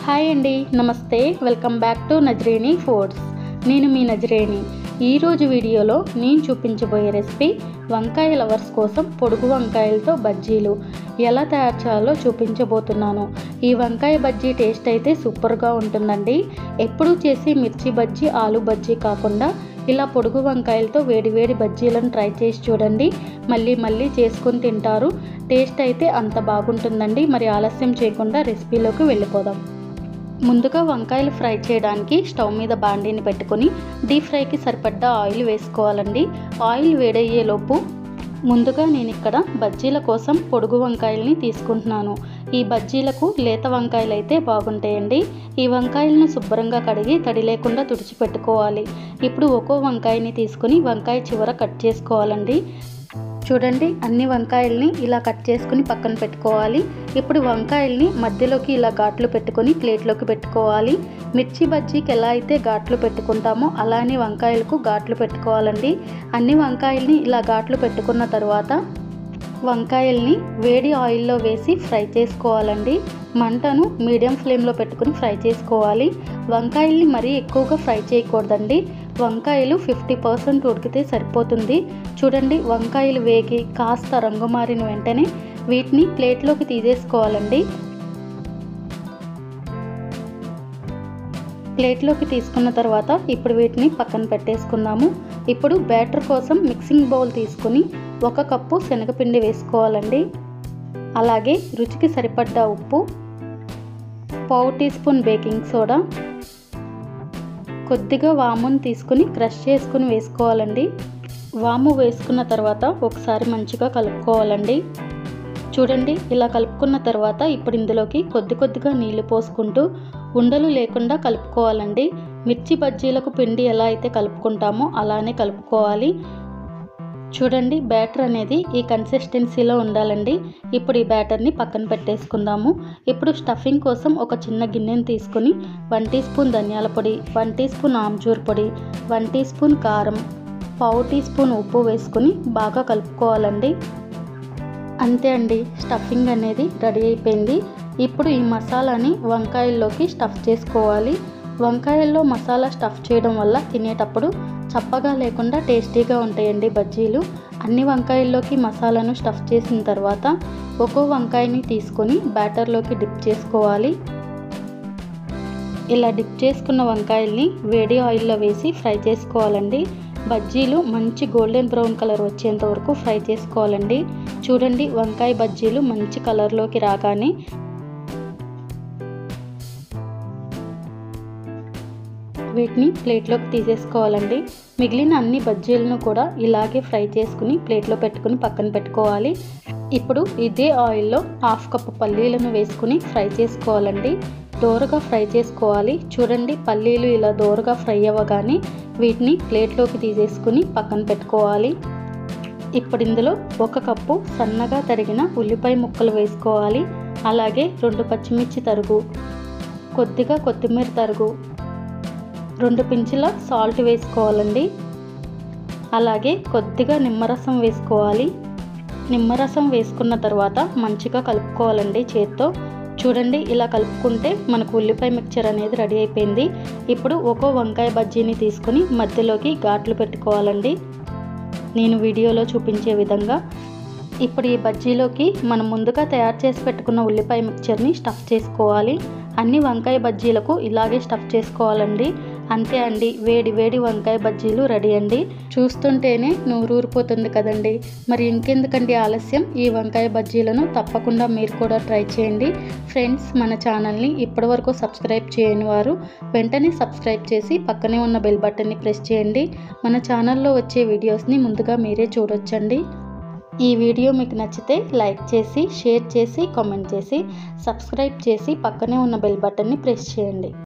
hi అండి నమస్తే welcome back to Nazareni foods నేను మీ నజరేణి ఈరోజు వీడియోలో నేను చూపించబోయే రెసిపీ వంకాయ లవర్స్ కోసం పొడుగు వంకాయలతో బజ్జీలు ఎలా తయారు చేయాలో చూపించబోతున్నాను ఈ వంకాయ బజ్జీ టేస్ట్ అయితే సూపర్గా ఉంటుందండి ఎప్పుడూ చేసి మిర్చి బజ్జీ ఆలు బజ్జీ కాకుండా ఇలా పొడుగు వంకాయలతో వేడివేడి బజ్జీలను ట్రై చేసి చూడండి మళ్ళీ మళ్ళీ చేసుకొని తింటారు టేస్ట్ అయితే అంత బాగుంటుందండి మరి ఆలస్యం చేయకుండా రెసిపీలోకి వెళ్ళిపోదాం ముందుగా వంకాయలు ఫ్రై చేయడానికి స్టవ్ మీద బాండీని పెట్టుకొని డీప్ ఫ్రైకి సరిపడ్డ ఆయిల్ వేసుకోవాలండి ఆయిల్ వేడయ్యేలోపు ముందుగా నేను ఇక్కడ బజ్జీల కోసం పొడుగు వంకాయల్ని తీసుకుంటున్నాను ఈ బజ్జీలకు లేత వంకాయలు అయితే బాగుంటాయండి ఈ వంకాయలను శుభ్రంగా కడిగి తడి లేకుండా తుడిచిపెట్టుకోవాలి ఇప్పుడు ఒక్కో వంకాయని తీసుకుని వంకాయ చివర కట్ చేసుకోవాలండి చూడండి అన్ని వంకాయల్ని ఇలా కట్ చేసుకుని పక్కన పెట్టుకోవాలి ఇప్పుడు వంకాయల్ని మధ్యలోకి ఇలా ఘాట్లు పెట్టుకొని ప్లేట్లోకి పెట్టుకోవాలి మిర్చి బజ్జీకి ఎలా అయితే ఘాట్లు పెట్టుకుంటామో అలానే వంకాయలకు ఘాట్లు పెట్టుకోవాలండి అన్ని వంకాయల్ని ఇలా ఘాట్లు పెట్టుకున్న తర్వాత వంకాయల్ని వేడి ఆయిల్లో వేసి ఫ్రై చేసుకోవాలండి మంటను మీడియం ఫ్లేమ్లో పెట్టుకుని ఫ్రై చేసుకోవాలి వంకాయల్ని మరీ ఎక్కువగా ఫ్రై చేయకూడదండి వంకాయలు ఫిఫ్టీ పర్సెంట్ ఉడికితే సరిపోతుంది చూడండి వంకాయలు వేగి కాస్త రంగు మారిన వెంటనే వీటిని ప్లేట్లోకి తీసేసుకోవాలండి ప్లేట్లోకి తీసుకున్న తర్వాత ఇప్పుడు వీటిని పక్కన పెట్టేసుకుందాము ఇప్పుడు బ్యాటర్ కోసం మిక్సింగ్ బౌల్ తీసుకుని ఒక కప్పు శనగపిండి వేసుకోవాలండి అలాగే రుచికి సరిపడ్డ ఉప్పు పావు టీ స్పూన్ బేకింగ్ సోడా కొద్దిగా వామును తీసుకుని క్రష్ చేసుకుని వేసుకోవాలండి వాము వేసుకున్న తర్వాత ఒకసారి మంచిగా కలుపుకోవాలండి చూడండి ఇలా కలుపుకున్న తర్వాత ఇప్పుడు ఇందులోకి కొద్ది కొద్దిగా నీళ్లు పోసుకుంటూ ఉండలు లేకుండా కలుపుకోవాలండి మిర్చి బజ్జీలకు పిండి ఎలా అయితే కలుపుకుంటామో అలానే కలుపుకోవాలి చూడండి బ్యాటర్ అనేది ఈ కన్సిస్టెన్సీలో ఉండాలండి ఇప్పుడు ఈ బ్యాటర్ని పక్కన పెట్టేసుకుందాము ఇప్పుడు స్టఫింగ్ కోసం ఒక చిన్న గిన్నెని తీసుకుని వన్ టీ స్పూన్ ధనియాల పొడి వన్ టీ స్పూన్ ఆమ్చూర్ పొడి వన్ టీ స్పూన్ కారం పావు టీ స్పూన్ ఉప్పు వేసుకుని బాగా కలుపుకోవాలండి అంతే అండి స్టఫింగ్ అనేది రెడీ అయిపోయింది ఇప్పుడు ఈ మసాలాని వంకాయల్లోకి స్టఫ్ చేసుకోవాలి వంకాయల్లో మసాలా స్టఫ్ చేయడం వల్ల తినేటప్పుడు చప్పగా లేకుండా టేస్టీగా ఉంటాయండి బజ్జీలు అన్ని వంకాయల్లోకి మసాలాను స్టఫ్ చేసిన తర్వాత ఒక్కో వంకాయని తీసుకొని బ్యాటర్లోకి డిప్ చేసుకోవాలి ఇలా డిప్ చేసుకున్న వంకాయల్ని వేడి ఆయిల్లో వేసి ఫ్రై చేసుకోవాలండి బజ్జీలు మంచి గోల్డెన్ బ్రౌన్ కలర్ వచ్చేంత వరకు ఫ్రై చేసుకోవాలండి చూడండి వంకాయ బజ్జీలు మంచి కలర్లోకి రాగానే వీటిని ప్లేట్లోకి తీసేసుకోవాలండి మిగిలిన అన్ని బజ్జీలను కూడా ఇలాగే ఫ్రై చేసుకుని ప్లేట్లో పెట్టుకుని పక్కన పెట్టుకోవాలి ఇప్పుడు ఇదే ఆయిల్లో హాఫ్ కప్ పల్లీలను వేసుకుని ఫ్రై చేసుకోవాలండి దోరగా ఫ్రై చేసుకోవాలి చూడండి పల్లీలు ఇలా దోరగా ఫ్రై అవ్వగానే వీటిని ప్లేట్లోకి తీసేసుకుని పక్కన పెట్టుకోవాలి ఇప్పుడు ఇందులో ఒక కప్పు సన్నగా తరిగిన ఉల్లిపాయ ముక్కలు వేసుకోవాలి అలాగే రెండు పచ్చిమిర్చి తరుగు కొద్దిగా కొత్తిమీర తరుగు రెండు పించుల సాల్ట్ వేసుకోవాలండి అలాగే కొద్దిగా నిమ్మరసం వేసుకోవాలి నిమ్మరసం వేసుకున్న తర్వాత మంచిగా కలుపుకోవాలండి చేత్తో చూడండి ఇలా కలుపుకుంటే మనకు ఉల్లిపాయ మిక్చర్ అనేది రెడీ అయిపోయింది ఇప్పుడు ఒక్కో వంకాయ బజ్జీని తీసుకొని మధ్యలోకి ఘాట్లు పెట్టుకోవాలండి నేను వీడియోలో చూపించే విధంగా ఇప్పుడు ఈ బజ్జీలోకి మనం ముందుగా తయారు చేసి పెట్టుకున్న ఉల్లిపాయ మిక్చర్ని స్టఫ్ చేసుకోవాలి అన్ని వంకాయ బజ్జీలకు ఇలాగే స్టఫ్ చేసుకోవాలండి అంతే అండి వేడి వేడి వంకాయ బజ్జీలు రెడీ అండి చూస్తుంటేనే నూరూరిపోతుంది కదండి మరి ఇంకెందుకండి ఆలస్యం ఈ వంకాయ బజ్జీలను తప్పకుండా మీరు కూడా ట్రై చేయండి ఫ్రెండ్స్ మన ఛానల్ని ఇప్పటివరకు సబ్స్క్రైబ్ చేయని వారు వెంటనే సబ్స్క్రైబ్ చేసి పక్కనే ఉన్న బెల్ బటన్ని ప్రెస్ చేయండి మన ఛానల్లో వచ్చే వీడియోస్ని ముందుగా మీరే చూడొచ్చండి ఈ వీడియో మీకు నచ్చితే లైక్ చేసి షేర్ చేసి కామెంట్ చేసి సబ్స్క్రైబ్ చేసి పక్కనే ఉన్న బెల్ బటన్ని ప్రెస్ చేయండి